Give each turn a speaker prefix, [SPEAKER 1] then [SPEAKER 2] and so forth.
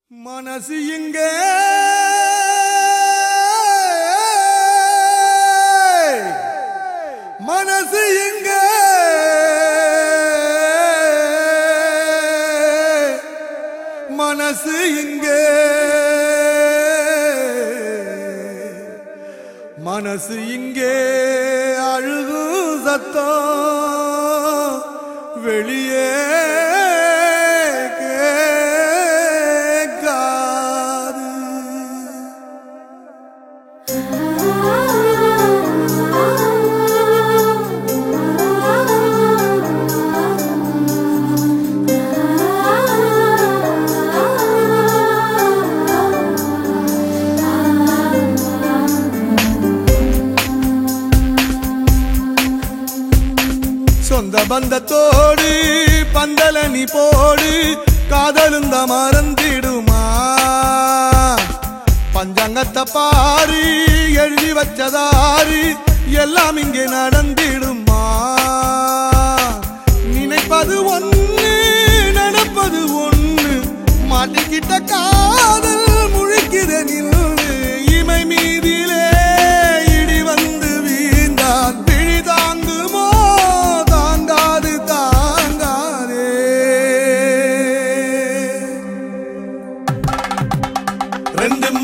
[SPEAKER 1] மனசு இங்க மனசு இங்க மனசு இங்க மனசு இங்கே அழுகு சத்தம் வெளியே கேட்காது சொந்த பந்தத்தோடு பந்தல நீ போடு காதலுந்த மறந்திடுமா பஞ்சாங்கத்தை பாரு எழுதி வச்சதாரு எல்லாம் இங்கே நடந்திடுமா நினைப்பது ஒண்ணு நடப்பது ஒண்ணு மாட்டிக்கிட்ட காதல் முழிக்கிற நின்று இமை மீதிலே இடி வந்து வீழ்ந்தான் பிழி தாங்குமோ தாங்காது தாங்காதே ரெண்டு